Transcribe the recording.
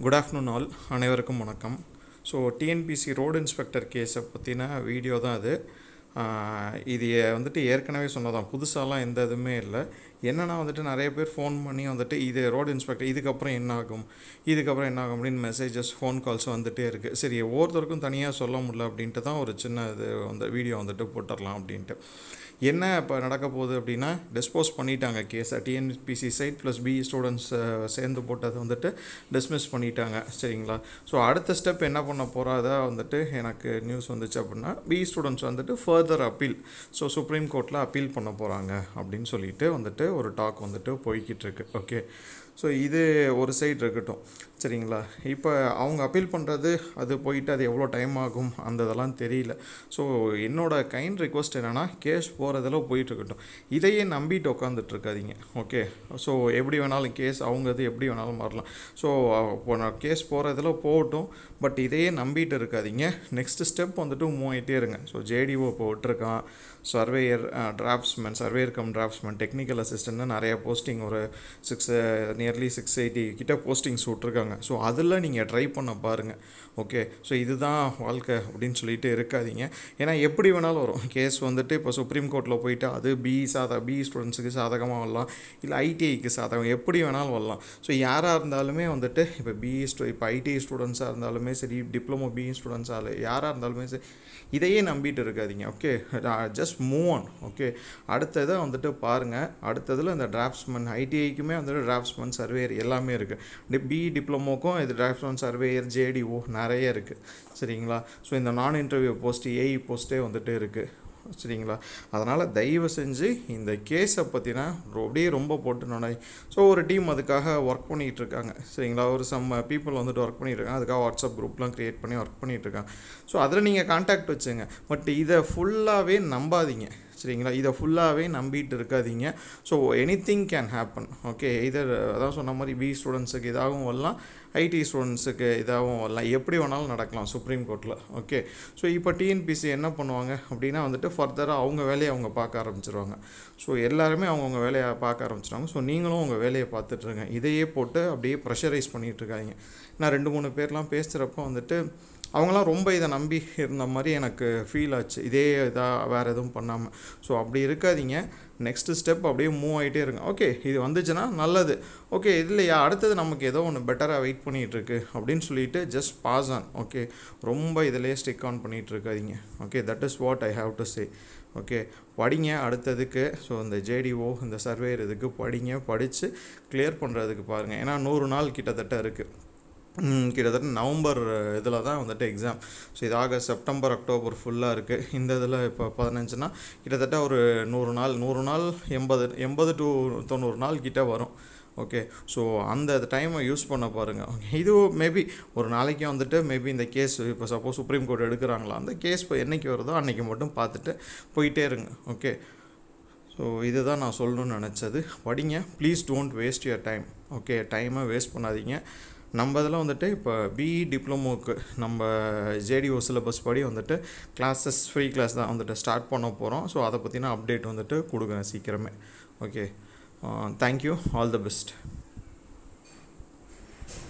good afternoon all அனைவருக்கும் வணக்கம் so TNPSC road inspector கேஸை பற்றின வீடியோ தான் அது ஆஹ் இது வந்துட்டு ஏற்கனவே சொன்னதான் புதுசாலாம் எந்த இதுவுமே இல்லை என்னன்னா வந்துட்டு நிறைய பேர் ஃபோன் பண்ணி வந்துட்டு இது ரோடு இன்ஸ்பெக்டர் இதுக்கப்புறம் என்ன ஆகும் இதுக்கப்புறம் என்ன ஆகும் அப்படின்னு மெசேஜஸ் ஃபோன் கால்ஸ் வந்துட்டே இருக்குது சரி ஒவ்வொருத்தருக்கும் தனியாக சொல்ல முடியல அப்படின்ட்டு தான் ஒரு சின்ன இது வந்து வீடியோ வந்துட்டு போட்டுடலாம் அப்படின்ட்டு என்ன இப்போ நடக்க போகுது அப்படின்னா டிஸ்போஸ் பண்ணிட்டாங்க கேஸை TNPSC side plus B students சேர்ந்து போட்டதை வந்துட்டு டிஸ்மிஸ் பண்ணிட்டாங்க சரிங்களா ஸோ அடுத்த ஸ்டெப் என்ன பண்ண போகிறதா வந்துட்டு எனக்கு நியூஸ் வந்துச்சு அப்படின்னா பி ஸ்டூடெண்ட்ஸ் வந்துட்டு ஃபர்தர் அப்பீல் ஸோ சுப்ரீம் கோர்ட்டில் அப்பீல் பண்ண போகிறாங்க அப்படின்னு சொல்லிட்டு வந்துட்டு ஒரு டாக் வந்துட்டு போய்கிட்டு இருக்கு ஓகே ஸோ இது ஒரு சைடு இருக்கட்டும் சரிங்களா இப்போ அவங்க அப்பீல் பண்ணுறது அது போயிட்டு அது எவ்வளோ டைம் ஆகும் அந்த இதெல்லாம் தெரியல ஸோ என்னோட கைண்ட் ரிக்வஸ்ட் என்னென்னா கேஸ் போகிறதில் போயிட்டு இருக்கட்டும் இதையே நம்பிட்டு உட்காந்துட்டு இருக்காதீங்க ஓகே ஸோ எப்படி வேணாலும் கேஸ் அவங்க இது எப்படி வேணாலும் மாறலாம் ஸோ இப்போ நான் கேஸ் போகிறதில் போகட்டும் பட் இதையே நம்பிட்டு இருக்காதீங்க நெக்ஸ்ட் ஸ்டெப் வந்துட்டு மூவ் ஆகிட்டே இருங்க ஸோ ஜேடிஓ இப்போ விட்டுருக்கான் surveyor draftsman surveyor cum draftsman technical அசிஸ்டன்ட்னு நிறைய போஸ்டிங் ஒரு சிக்ஸ் நியர்லி சிக்ஸ் எயிட்டி கிட்ட போஸ்டிங்ஸ் விட்ருக்காங்க ஸோ அதில் நீங்கள் ட்ரை பண்ண பாருங்கள் ஓகே ஸோ இதுதான் வாழ்க்கை அப்படின்னு சொல்லிட்டு இருக்காதீங்க ஏன்னா எப்படி வேணாலும் வரும் கேஸ் வந்துட்டு இப்போ சுப்ரீம் கோர்ட்டில் போயிட்டு அது பி சாதா பி ஸ்டூடெண்ட்ஸுக்கு சாதகமாக வரலாம் இல்லை ஐடிஐக்கு சாதகம் எப்படி வேணாலும் வரலாம் ஸோ யாராக இருந்தாலுமே வந்துட்டு இப்போ பிஇ ஸ்டூ இப்போ ஐடிஐ ஸ்டூடெண்ட்ஸாக இருந்தாலுமே சரி டிப்ளமோ பிஇ ஸ்டூடெண்ட்ஸாக யாராக இருந்தாலுமே சரி இதையே நம்பிட்டு இருக்காதீங்க okay just move on okay அடுத்ததை வந்துட்டு பாருங்கள் அடுத்ததில் இந்த டிராஃப்ட்ஸ்மேன் ஐடிஐக்குமே வந்துட்டு டிராஃப்ட்ஸ்மேன் சர்வேயர் எல்லாமே இருக்குது பி டிப்ளமோக்கும் இது டிராஃப்ட்ஸ்மேன் சர்வேயர் ஜேடிஓ நிறைய இருக்குது சரிங்களா ஸோ இந்த நான் இன்டர்வியூ போஸ்ட் ஏஇ போஸ்ட்டே வந்துட்டு இருக்குது சரிங்களா அதனால் தயவு செஞ்சு இந்த கேஸை பற்றினா அப்படியே ரொம்ப போட்டு நொடாய் ஸோ ஒரு டீம் அதுக்காக ஒர்க் பண்ணிகிட்டு இருக்காங்க சரிங்களா ஒரு சம் பீப்புள் வந்துட்டு ஒர்க் பண்ணிட்டு இருக்காங்க அதுக்காக வாட்ஸ்அப் குரூப்லாம் க்ரியேட் பண்ணி ஒர்க் பண்ணிகிட்டு இருக்காங்க ஸோ அதில் நீங்கள் காண்டாக்ட் வச்சுங்க பட் இதை ஃபுல்லாகவே நம்பாதீங்க சரிங்களா இதை ஃபுல்லாகவே நம்பிட்டு இருக்காதீங்க so anything can happen okay இதர் அதான் சொன்ன மாதிரி பி ஸ்டூடெண்ட்ஸுக்கு இதாகவும் வரலாம் ஐடி ஸ்டூடெண்ட்ஸுக்கு இதாகவும் வரலாம் எப்படி வேணாலும் நடக்கலாம் சுப்ரீம் கோர்ட்டில் ஓகே ஸோ இப்போ டிஎன்பிசி என்ன பண்ணுவாங்க அப்படின்னா வந்துட்டு ஃபர்தராக அவங்க வேலையை அவங்க பார்க்க ஆரம்பிச்சிருவாங்க ஸோ எல்லாருமே அவங்கவுங்க வேலையை பார்க்க ஆரம்பிச்சிருவாங்க ஸோ நீங்களும் உங்கள் வேலையை பார்த்துட்ருங்க இதையே போட்டு அப்படியே ப்ரெஷரைஸ் பண்ணிகிட்டு இருக்காங்க நான் ரெண்டு மூணு பேர்லாம் பேசுகிறப்போ வந்துட்டு அவங்களாம் ரொம்ப இதை நம்பி இருந்த மாதிரி எனக்கு ஃபீல் ஆச்சு இதே இதாக வேறு எதுவும் பண்ணாமல் ஸோ அப்படி இருக்காதீங்க நெக்ஸ்ட்டு ஸ்டெப் அப்படியே மூவ் ஆகிட்டே இருங்க ஓகே இது வந்துச்சுன்னா நல்லது ஓகே இல்லையா அடுத்தது நமக்கு ஏதோ ஒன்று பெட்டராக வெயிட் பண்ணிகிட்ருக்கு அப்படின்னு சொல்லிட்டு ஜஸ்ட் பாஸ் ஆன் ஓகே ரொம்ப இதிலே ஸ்டிக் ஆன் பண்ணிகிட்டு இருக்காதீங்க okay that is what I have to say okay படிங்க அடுத்ததுக்கு ஸோ இந்த ஜேடிஓ இந்த சர்வேயர் இதுக்கு படிங்க படித்து கிளியர் பண்ணுறதுக்கு பாருங்கள் ஏன்னா நூறு நாள் கிட்டத்தட்ட இருக்குது கிட்டத்தட்ட நவம்பர் இதில் தான் வந்துட்டு எக்ஸாம் ஸோ இது ஆகஸ்ட் செப்டம்பர் அக்டோபர் ஃபுல்லாக இருக்குது இந்த இதில் இப்போ பதினஞ்சுனா கிட்டத்தட்ட ஒரு நூறு நாள் நூறு நாள் எண்பது எண்பது டு தொண்ணூறு நாள் கிட்டே வரும் ஓகே ஸோ அந்த டைமை யூஸ் பண்ண பாருங்கள் ஓகே இது மேபி ஒரு நாளைக்கு வந்துட்டு மேபி இந்த கேஸ் இப்போ சப்போஸ் சுப்ரீம் கோர்ட் எடுக்கிறாங்களா அந்த கேஸ் இப்போ என்றைக்கு வருதோ அன்றைக்கி மட்டும் பார்த்துட்டு போயிட்டே இருங்க ஓகே ஸோ இதுதான் நான் சொல்லணும்னு நினச்சது படிங்க please don't waste your time okay டைமை வேஸ்ட் பண்ணாதீங்க நம்ம இதில் வந்துட்டு இப்போ பிஇ டிப்ளமோக்கு நம்ம ஜேடிஓ சிலபஸ் படி வந்துட்டு கிளாஸஸ் ஃப்ரீ கிளாஸ் தான் வந்துட்டு ஸ்டார்ட் பண்ண போகிறோம் ஸோ அதை பற்றின அப்டேட் வந்துட்டு கொடுக்குறேன் சீக்கிரமே okay thank you all the best